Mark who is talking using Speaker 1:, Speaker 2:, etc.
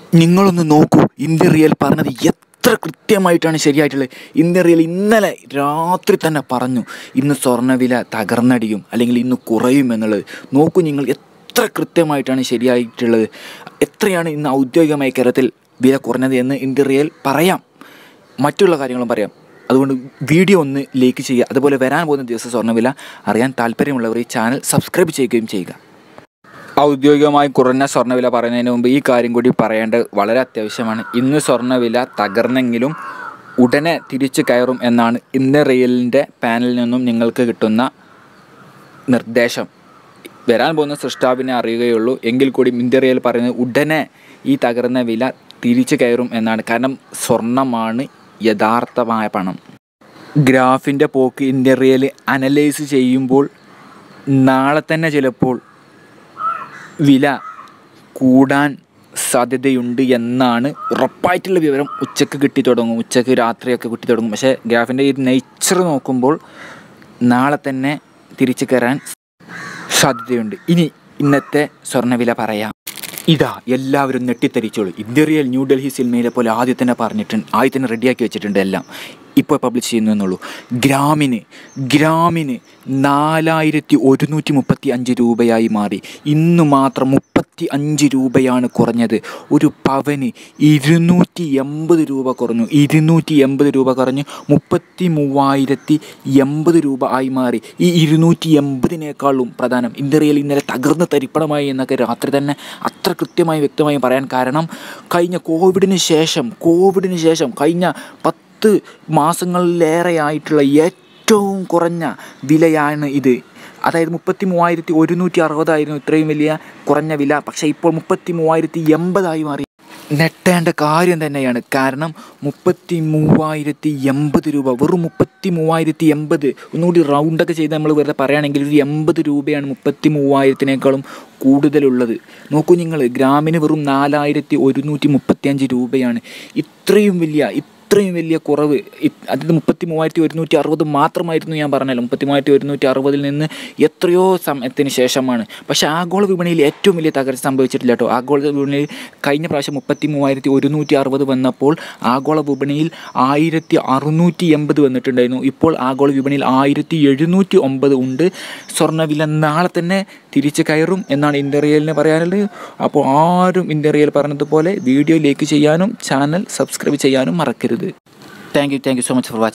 Speaker 1: നിങ്ങളൊന്ന് നോക്കൂ Indian real പറഞ്ഞത് എത്ര കൃത്യമായിട്ടാണ് ശരിയായിട്ടുള്ളത് ഇന്ത്യൻ റിയൽ ഇന്നലെ രാത്രി തന്നെ പറഞ്ഞു ഇന്ന് സ്വർണ്ണവില തകർന്നടിയും അല്ലെങ്കിൽ ഇന്ന് കുറയും എന്നുള്ളത് നോക്കൂ നിങ്ങൾ എത്ര കൃത്യമായിട്ടാണ് ശരിയായിട്ടുള്ളത് എത്രയാണ് ഇന്ന് ഔദ്യോഗികമായി കേരളത്തിൽ വില കുറഞ്ഞത് എന്ന് ഇന്ത്യൻ റിയൽ പറയാം മറ്റുള്ള കാര്യങ്ങളും പറയാം അതുകൊണ്ട് വീഡിയോ ഒന്ന് ലൈക്ക് ചെയ്യുക അതുപോലെ വരാൻ പോകുന്ന ദിവസം സ്വർണ്ണവില അറിയാൻ താല്പര്യമുള്ളവർ ഈ ചാനൽ സബ്സ്ക്രൈബ് ചെയ്യുകയും ചെയ്യുക ഔദ്യോഗികമായി കുറഞ്ഞ സ്വർണ്ണവില പറയുന്നതിന് മുമ്പ് ഈ കാര്യം കൂടി പറയേണ്ടത് വളരെ അത്യാവശ്യമാണ് ഇന്ന് സ്വർണ്ണവില തകർന്നെങ്കിലും ഉടനെ തിരിച്ചു കയറും എന്നാണ് ഇന്ന് റിയലിൻ്റെ പാനലിൽ നിന്നും നിങ്ങൾക്ക് കിട്ടുന്ന നിർദ്ദേശം വരാൻ പോകുന്ന സൃഷ്ടാവിനെ അറിയുകയുള്ളൂ എങ്കിൽ കൂടി ഇന്ത്യ റിയൽ പറയുന്നത് ഉടനെ ഈ തകർന്ന വില തിരിച്ചു കയറും എന്നാണ് കാരണം സ്വർണ്ണമാണ് യഥാർത്ഥമായ പണം ഗ്രാഫിൻ്റെ പോക്ക് ഇന്ത്യ റിയൽ അനലൈസ് ചെയ്യുമ്പോൾ നാളെ തന്നെ ചിലപ്പോൾ വില കൂടാൻ സാധ്യതയുണ്ട് എന്നാണ് ഉറപ്പായിട്ടുള്ള വിവരം ഉച്ചക്ക് കിട്ടി തുടങ്ങും ഉച്ചക്ക് രാത്രിയൊക്കെ കിട്ടി തുടങ്ങും പക്ഷേ ഗ്രാഫിൻ്റെ ഈ നേച്ചർ നോക്കുമ്പോൾ നാളെ തന്നെ തിരിച്ചു കയറാൻ സാധ്യതയുണ്ട് ഇനി ഇന്നത്തെ സ്വർണ്ണവില പറയാം ഇതാ എല്ലാവരും നെട്ടിത്തെറിച്ചോളൂ ഇന്ത്യറിയൽ ന്യൂഡൽഹി സിനിമയിലെ പോലെ ആദ്യം തന്നെ പറഞ്ഞിട്ടുണ്ട് ആദ്യം തന്നെ റെഡിയാക്കി വെച്ചിട്ടുണ്ട് എല്ലാം ഇപ്പോൾ പബ്ലിഷ് ചെയ്യുന്നു എന്നുള്ളൂ ഗ്രാമിന് ഗ്രാമിന് നാലായിരത്തി ഒരുന്നൂറ്റി മുപ്പത്തി അഞ്ച് രൂപയായി മാറി ഇന്ന് മാത്രം മുപ്പത്തി അഞ്ച് രൂപയാണ് കുറഞ്ഞത് ഒരു പവന് ഇരുന്നൂറ്റി എൺപത് രൂപ കുറഞ്ഞു ഇരുന്നൂറ്റി എൺപത് രൂപ കുറഞ്ഞ് മുപ്പത്തി മൂവായിരത്തി എൺപത് രൂപ ആയി മാറി ഈ ഇരുന്നൂറ്റി എൺപതിനേക്കാളും പ്രധാനം ഇന്ത്യയിൽ ഇന്നലെ തകർന്ന് തരിപ്പണമായി എന്നൊക്കെ രാത്രി തന്നെ അത്ര കൃത്യമായി വ്യക്തമായി പറയാൻ കാരണം കഴിഞ്ഞ കോവിഡിന് ശേഷം കോവിഡിന് ശേഷം കഴിഞ്ഞ പത്ത് മാസങ്ങളിലേറെ ആയിട്ടുള്ള ഏറ്റവും കുറഞ്ഞ വിലയാണ് ഇത് അതായത് മുപ്പത്തി മൂവായിരത്തി ഒരുന്നൂറ്റി അറുപതായിരുന്നു ഇത്രയും വലിയ കുറഞ്ഞ വില പക്ഷേ ഇപ്പോൾ മുപ്പത്തി മൂവായിരത്തി എൺപതായി മാറി നെട്ടേണ്ട കാര്യം തന്നെയാണ് കാരണം മുപ്പത്തി മൂവായിരത്തി എൺപത് രൂപ വെറും മുപ്പത്തി മൂവായിരത്തി എൺപത് ഒന്നുകൂടി റൗണ്ടൊക്കെ ചെയ്ത് നമ്മൾ വെറുതെ പറയുകയാണെങ്കിൽ ഒരു എൺപത് രൂപയാണ് മുപ്പത്തി മൂവായിരത്തിനേക്കാളും കൂടുതലുള്ളത് നോക്കൂ നിങ്ങൾ ഗ്രാമിന് വെറും നാലായിരത്തി ഒരുന്നൂറ്റി മുപ്പത്തിയഞ്ച് രൂപയാണ് ഇത്രയും വലിയ ഇത്രയും വലിയ കുറവ് അതായത് മുപ്പത്തി മൂവായിരത്തി ഒരുന്നൂറ്റി അറുപത് മാത്രമായിരുന്നു ഞാൻ പറഞ്ഞല്ലോ മുപ്പത്തി മൂവായിരത്തി ഒരുന്നൂറ്റി അറുപതിൽ നിന്ന് എത്രയോ സമയത്തിന് ശേഷമാണ് പക്ഷേ ആഗോള വിപണിയിൽ ഏറ്റവും വലിയ തകർച്ച സംഭവിച്ചിട്ടില്ല കേട്ടോ ആഗോള വിപണിയിൽ കഴിഞ്ഞ പ്രാവശ്യം മുപ്പത്തി മൂവായിരത്തി ഒരുന്നൂറ്റി അറുപത് വന്നപ്പോൾ ആഗോള വിപണിയിൽ ആയിരത്തി അറുന്നൂറ്റി എൺപത് വന്നിട്ടുണ്ടായിരുന്നു ഇപ്പോൾ ആഗോള വിപണിയിൽ ആയിരത്തി എഴുന്നൂറ്റി ഒമ്പത് ഉണ്ട് സ്വർണ്ണവില നാളെ തന്നെ തിരിച്ച് കയറും എന്നാണ് ഇന്ത്യറിയലിന് പറയാനുള്ളത് അപ്പോൾ ആരും ഇന്ത്യറിയൽ പറഞ്ഞതുപോലെ വീഡിയോ ലൈക്ക് ചെയ്യാനും ചാനൽ സബ്സ്ക്രൈബ് ചെയ്യാനും മറക്കരുത് thank you thank you so much for watching